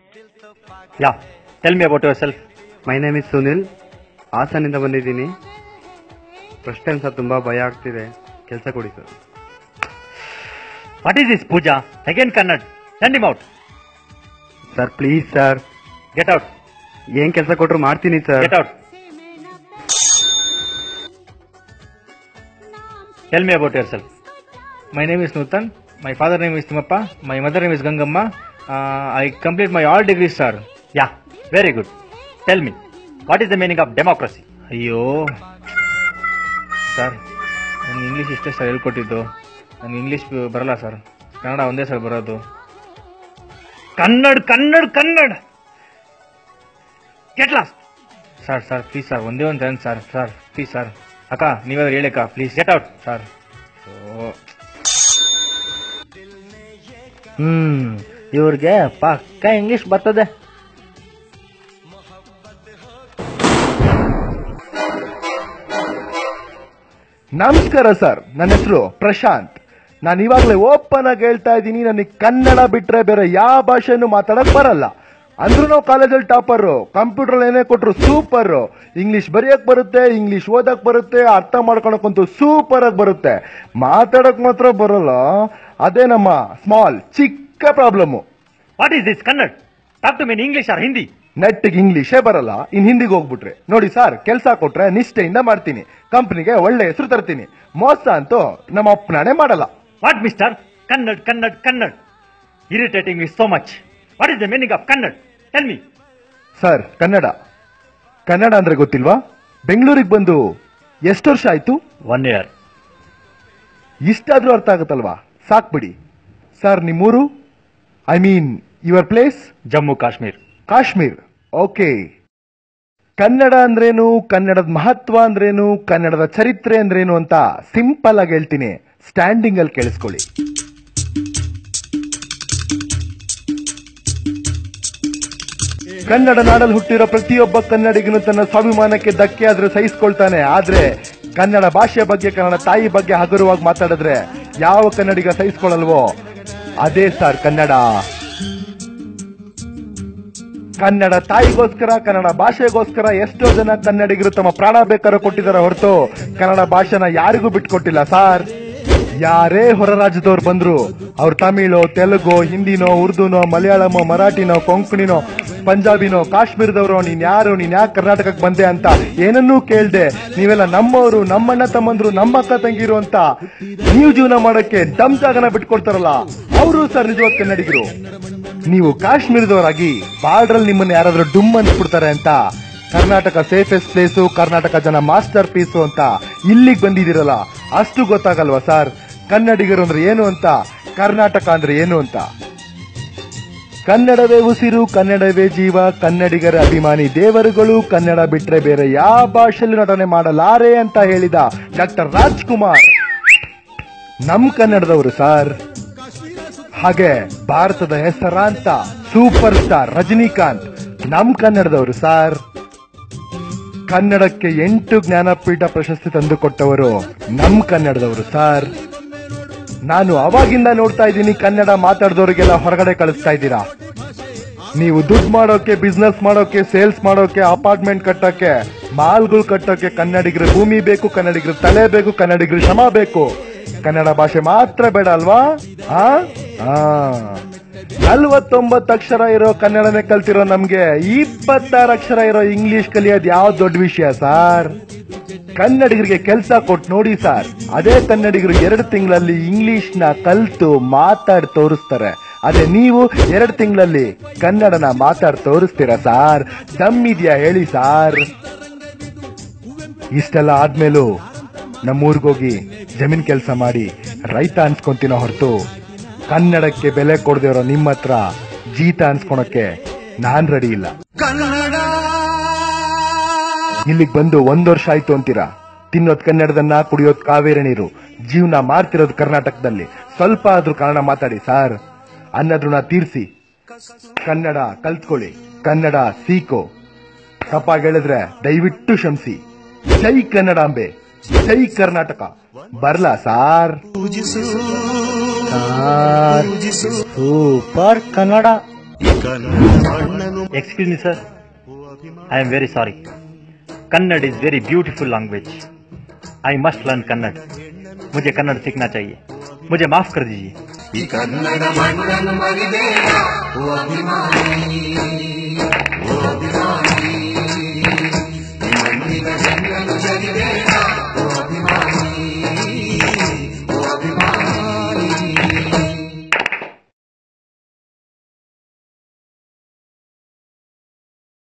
Yeah tell me about yourself my name is Sunil ಹಾಸನಿಂದ ಬಂದಿದ್ದೀನಿ first time sir ತುಂಬ ಭಯ ಆಗ್ತಿದೆ ಕೆಲಸ ಕೊಡಿ sir what is this Pooja again Kannada send him out sir please sir get out ಏನ್ ಕೆಲಸ ಕೊಟ್ರು ಮಾಡ್ತೀನಿ sir get out tell me about yourself My name is Nutan. My father name is Timappa. My mother name is Gangamma. Uh, I complete my all degrees, sir. Yeah very good tell me what is the meaning of democracy ಅಯ್ಯೋ sir ನನಗೆ English ಇಷ್ಟೇ sir ಹೇಳ್ಕೊಟ್ಟಿದ್ದು ನನಗೆ English ಬರಲ್ಲ sir Kannada ಒಂದೇ sir ಬರೋದು Kannada Kannada Kannada get lost sir sir please sir ಒಂದೇ ಒಂದು chance sir sir please sir ಅಕ್ಕ ನೀವಾದ್ರೂ ಹೇಳಕ್ಕ please get out sir hmm ಇವ್ರಿಗೆ ಪಕ್ಕ ಇಂಗ್ಲಿಷ್ ಬರ್ತದೆ ನಮಸ್ಕಾರ ಸರ್ ನನ್ನ ಹೆಸರು ಪ್ರಶಾಂತ್ ನಾನು ಇವಾಗಲೇ ಓಪನ್ ಆಗಿ ಹೇಳ್ತಾ ಇದ್ದೀನಿ ನನಗೆ ಕನ್ನಡ ಬಿಟ್ರೆ ಬೇರೆ ಯಾವ ಭಾಷೆನೂ ಮಾತಾಡಕ್ ಬರಲ್ಲ ಅಂದ್ರೂ ನಾವು ಕಾಲೇಜಲ್ಲಿ ಟಾಪರು ಕಂಪ್ಯೂಟರ್ ಏನೇ ಕೊಟ್ರು ಸೂಪರ್ ಇಂಗ್ಲಿಷ್ ಬರೆಯಕ್ ಬರುತ್ತೆ ಇಂಗ್ಲಿಷ್ ಓದಕ್ ಬರುತ್ತೆ ಅರ್ಥ ಮಾಡ್ಕೊಳಕ್ಕಂತೂ ಸೂಪರ್ ಆಗಿ ಬರುತ್ತೆ ಮಾತಾಡಕ್ ಮಾತ್ರ ಬರಲ್ಲ ಅದೇ ನಮ್ಮ ಸ್ಮಾಲ್ ಚಿಕ್ಕ problem what is this Kannada talk to mean English or Hindi ನೆಟ್ಟಿಗೆ ಇಂಗ್ಲಿಷೇ ಬರಲ್ಲ ಇನ್ ಹಿಂದಿಗೆ ಹೋಗ್ಬಿಟ್ರೆ ನೋಡಿ ಸರ್ ಕೆಲಸ ಕೊಟ್ರೆ ನಿಷ್ಠೆಯಿಂದ ಮಾಡ್ತೀನಿ ಕಂಪ್ನಿಗೆ ಒಳ್ಳೆ ಹೆಸರು ತರ್ತೀನಿ ಮೋಸ ಅಂತೂ ನಮ್ಮ ಅಪ್ಪನಾಣೆ ಮಾಡಲ್ಲ what mister Kannada Kannada Kannada irritating is so much what is the meaning of Kannada tell me sir Kannada Kannada ಅಂದ್ರೆ ಗೊತ್ತಿಲ್ವಾ ಬೆಂಗಳೂರಿಗೆ ಬಂದು ಎಷ್ಟು ವರ್ಷ ಆಯ್ತು ಒನ್ ಇಯರ್ ಇಷ್ಟಾದ್ರೂ ಅರ್ಥ ಆಗುತ್ತಲ್ವಾ ಸಾಕ್ಬಿಡಿ ಸರ್ ನಿಮ್ಮೂರು I mean your place Jammu Kashmir Kashmir okay Kannada ಅಂದ್ರೇನು ಕನ್ನಡದ ಮಹತ್ವ ಅಂದ್ರೇನು ಕನ್ನಡದ ಚರಿತ್ರೆ ಅಂದ್ರೇನು ಅಂತ ಸಿಂಪಲ್ ಆಗಿ ಹೇಳ್ತೀನಿ ಸ್ಟ್ಯಾಂಡಿಂಗ್ ಅಲ್ಲಿ ಕೇಳಿಸ್ಕೊಳ್ಳಿ ಕನ್ನಡ ನಾಡಲ್ಲಿ ಹುಟ್ಟಿರೋ ಪ್ರತಿಯೊಬ್ಬ ಕನ್ನಡಿಗನು ತನ್ನ ಸ್ವಾಭಿಮಾನಕ್ಕೆ ಧಕ್ಕೆ ಆದ್ರೆ ಸಹಿಸ್ಕೊಳ್ತಾನೆ ಆದ್ರೆ ಕನ್ನಡ ಭಾಷೆ ಬಗ್ಗೆ ಕನ್ನಡ ತಾಯಿ ಬಗ್ಗೆ ಹಗುರವಾಗಿ ಮಾತಾಡಿದ್ರೆ ಯಾವ ಕನ್ನಡಿಗ ಸಹಿಸ್ಕೊಳ್ಳಲ್ವೋ ಅದೇ ಸರ್ ಕನ್ನಡ ಕನ್ನಡ ತಾಯಿಗೋಸ್ಕರ ಕನ್ನಡ ಭಾಷೆಗೋಸ್ಕರ ಎಷ್ಟೋ ಜನ ಕನ್ನಡಿಗರು ತಮ್ಮ ಪ್ರಾಣ ಬೇಕಾದ್ರೂ ಕೊಟ್ಟಿದ್ದಾರೆ ಹೊರತು ಕನ್ನಡ ಭಾಷೆನ ಯಾರಿಗೂ ಬಿಟ್ಕೊಟ್ಟಿಲ್ಲ ಸಾರ್ ಯಾರೇ ಹೊರ ರಾಜ್ಯದವ್ರು ಬಂದ್ರು ಅವ್ರು ತಮಿಳು ತೆಲುಗು ಹಿಂದಿನೋ ಉರ್ದುನೋ ಮಲಯಾಳಮೋ ಮರಾಠಿನೋ ಕೊಂಕಣಿನೋ ಪಂಜಾಬಿನೋ ಕಾಶ್ಮೀರದವರು ನೀನ್ ಯಾರು ನೀನ್ ಯಾಕೆ ಕರ್ನಾಟಕಕ್ಕೆ ಬಂದೆ ಅಂತ ಏನನ್ನೂ ಕೇಳ್ದೆ ನೀವೆಲ್ಲ ನಮ್ಮವರು ನಮ್ಮಣ್ಣ ತಮ್ಮಂದ್ರು ನಮ್ಮ ಅಕ್ಕ ತಂಗಿರು ಅಂತ ನೀವು ಜೀವನ ಮಾಡಕ್ಕೆ ದಮ್ ಜಾಗನ ಬಿಟ್ಕೊಡ್ತಾರಲ್ಲ ಅವರು ಸರ್ ನಿಜವಾದ ಕನ್ನಡಿಗರು ನೀವು ಕಾಶ್ಮೀರದವರಾಗಿ ಬಾರ್ಡ್ರಲ್ಲಿ ನಿಮ್ಮನ್ನ ಯಾರಾದ್ರೂ ಡುಮ್ ಅನ್ಸ್ಬಿಡ್ತಾರೆ ಅಂತ ಕರ್ನಾಟಕ ಸೇಫೆಸ್ಟ್ ಪ್ಲೇಸು ಕರ್ನಾಟಕ ಜನ ಮಾಸ್ಟರ್ ಪೀಸು ಅಂತ ಇಲ್ಲಿಗೆ ಬಂದಿದ್ದೀರಲ್ಲ ಅಷ್ಟು ಗೊತ್ತಾಗಲ್ವಾ ಸರ್ ಕನ್ನಡಿಗರು ಅಂದ್ರೆ ಏನು ಅಂತ ಕರ್ನಾಟಕ ಅಂದ್ರೆ ಏನು ಅಂತ ಕನ್ನಡವೇ ಉಸಿರು ಕನ್ನಡವೇ ಜೀವ ಕನ್ನಡಿಗರ ಅಭಿಮಾನಿ ದೇವರುಗಳು ಕನ್ನಡ ಬಿಟ್ರೆ ಬೇರೆ ಯಾವ ಭಾಷೆಯಲ್ಲಿ ನಟನೆ ಮಾಡಲಾರೆ ಅಂತ ಹೇಳಿದ ಡಾಕ್ಟರ್ ರಾಜ್ಕುಮಾರ್ ನಮ್ ಕನ್ನಡದವರು ಸರ್ ಹಾಗೆ ಭಾರತದ ಹೆಸರಾಂತ ಸೂಪರ್ ಸ್ಟಾರ್ ರಜನಿಕಾಂತ್ ನಮ್ ಕನ್ನಡದವರು ಸಾರ್ ಕನ್ನಡಕ್ಕೆ ಎಂಟು ಜ್ಞಾನಪೀಠ ಪ್ರಶಸ್ತಿ ತಂದುಕೊಟ್ಟವರು ನಮ್ ಕನ್ನಡದವರು ಸಾರ್ ನಾನು ಅವಾಗಿಂದ ನೋಡ್ತಾ ಇದ್ದೀನಿ ಕನ್ನಡ ಮಾತಾಡಿದವರಿಗೆಲ್ಲ ಹೊರಗಡೆ ಕಳಿಸ್ತಾ ಇದ್ದೀರಾ ನೀವು ದುಡ್ಡು ಮಾಡೋಕೆ ಬಿಸ್ನೆಸ್ ಮಾಡೋಕೆ ಸೇಲ್ಸ್ ಮಾಡೋಕೆ ಅಪಾರ್ಟ್ಮೆಂಟ್ ಕಟ್ಟೋಕೆ ಮಾಲ್ಗಳು ಕಟ್ಟೋಕೆ ಕನ್ನಡಿಗರ ಭೂಮಿ ಬೇಕು ಕನ್ನಡಿಗರ ತಲೆ ಬೇಕು ಕನ್ನಡಿಗರ ಶ್ರಮ ಬೇಕು ಕನ್ನಡ ಭಾಷೆ ಮಾತ್ರ ಬೇಡ ಅಲ್ವಾ ಆ ಆ. ನಲ್ವತ್ತೊಂಬತ್ತು ಅಕ್ಷರ ಇರೋ ಕನ್ನಡನೇ ಕಲ್ತಿರೋ ನಮ್ಗೆ ಇಪ್ಪತ್ತಾರು ಅಕ್ಷರ ಇರೋ ಇಂಗ್ಲಿಷ್ ಕಲಿಯೋದು ಯಾವ ದೊಡ್ಡ ವಿಷಯ ಸಾರ್ ಕನ್ನಡಿಗರಿಗೆ ಕೆಲಸ ಕೊಟ್ಟು ನೋಡಿ ಸರ್ ಅದೇ ಕನ್ನಡಿಗರು ಎರಡು ತಿಂಗಳಲ್ಲಿ ಇಂಗ್ಲಿಷ್ ನ ಕಲ್ತು ಮಾತಾಡಿ ತೋರಿಸ್ತಾರೆ ಅದೇ ನೀವು ಎರಡು ತಿಂಗಳಲ್ಲಿ ಕನ್ನಡನ ಮಾತಾಡಿ ತೋರಿಸ್ತೀರಾ ಸಾರ್ ದಮ್ ಇದೆಯಾ ಹೇಳಿ ಸಾರ್ ಇಷ್ಟೆಲ್ಲ ಆದ್ಮೇಲೂ ನಮ್ಮೂರ್ಗೋಗಿ ಜಮೀನ್ ಕೆಲಸ ಮಾಡಿ ರೈತ ಅನ್ಸ್ಕೊಂತೀನೋ ಹೊರತು ಕನ್ನಡಕ್ಕೆ ಬೆಲೆ ಕೊಡದೇ ಇರೋ ನಿಮ್ಮ ಹತ್ರ ಜೀತ ಅನ್ಸ್ಕೊಳಕ್ಕೆ ನಾನ್ ರೆಡಿ ಇಲ್ಲ ಇಲ್ಲಿಗೆ ಬಂದು ಒಂದ್ ವರ್ಷ ಆಯ್ತು ಅಂತೀರಾ ತಿನ್ನೋದ್ ಕನ್ನಡದನ್ನ ಕುಡಿಯೋದ್ ಕಾವೇರಿ ನೀರು ಜೀವನ ಮಾಡ್ತಿರೋದು ಕರ್ನಾಟಕದಲ್ಲಿ ಸ್ವಲ್ಪ ಆದ್ರೂ ಕನ್ನಡ ಮಾತಾಡಿ ಸಾರ್ ಅನ್ನೋದನ್ನ ತೀರ್ಸಿ ಕನ್ನಡ ಕಲ್ತ್ಕೊಳ್ಳಿ ಕನ್ನಡ ಸೀಕೋ ತಪ್ಪಾಗಿ ಹೇಳಿದ್ರೆ ದಯವಿಟ್ಟು ಕ್ಷಮಿಸಿ ಜೈ ಕನ್ನಡಾಂಬೆ ಜೈ ಕರ್ನಾಟಕ ಬರ್ಲಾ sir super Kannada Excuse me, sir. I am very sorry. Kannada is very beautiful language. I must learn Kannada. मुझे कन्नड़ सीखना चाहिए मुझे माफ कर दीजिए ಈ ಕನ್ನಡ ಮಣ್ಣನ್ನು ಮರಿಬೇಡ ಓ ಅಭಿಮಾನಿ